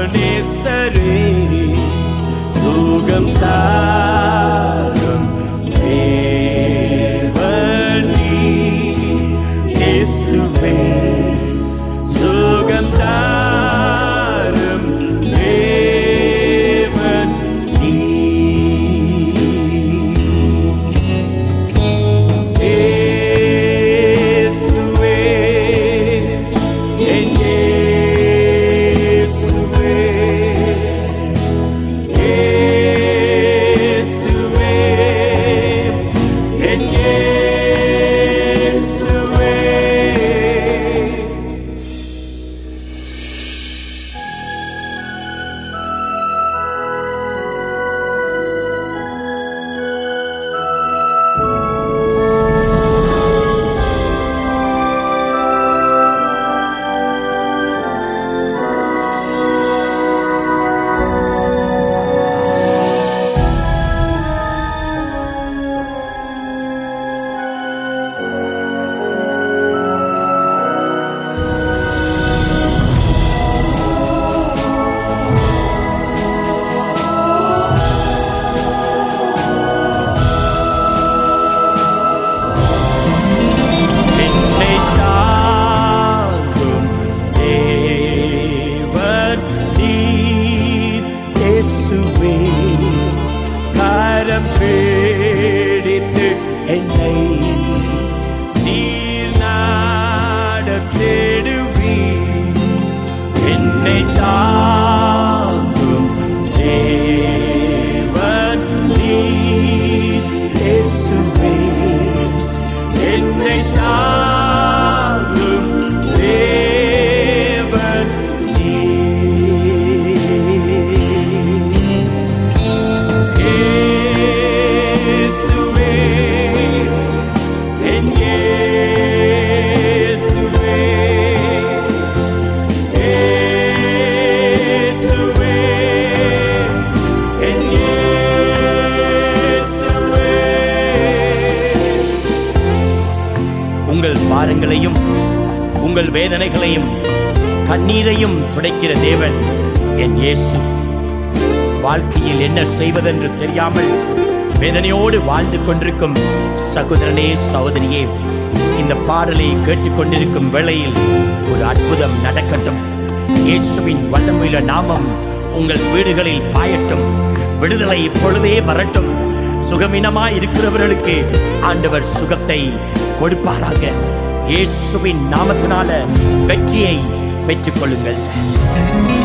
நேசரே சுகம் தாரும் தேவனே இயேசுவே சுகம் தாரும் தேவன் நீ இயேசுவே என் இயேசுவே இயேசுவே என் இயேசுவே என்னை தாங்கும் தேவன் நீர் இயேசுவே கரம் பிடித்து என்னை நீர் நடத்திடுவி என்னை தாங்கும் தேவன் நீர் இயேசுவே என்னை தாங்கும் தேவன் இயேசுவே என் இயேசுவே இயேசுவே என் இயேசுவே உங்கள் பாரங்களையும் உங்கள் வேதனைகளையும் கண்ணீரையும் துடைக்கிற தேவன் என் இயேசு வாழ்க்கையில் என்ன செய்வதென்று தெரியாமல் வேதனையோடு வாழ்ந்து கொண்டிருக்கும் சகோதரனே சகோதரியே இந்த பாடலை கேட்டுக்கொண்டிருக்கும் வேளையில் ஒரு அற்புதம் நடக்கட்டும் இயேசுவின் வல்லமையுள்ள நாமம் உங்கள் வீடுகளில் பாயட்டும் விடுதலை இப்பொழுதே வரட்டும் சுகமினமாய் இருக்கிறவர்களுக்கு ஆண்டவர் சுகத்தை கொடுப்பாராக இயேசுவின் நாமத்தினால வெற்றியை பெற்றுக் கொள்ளுங்கள்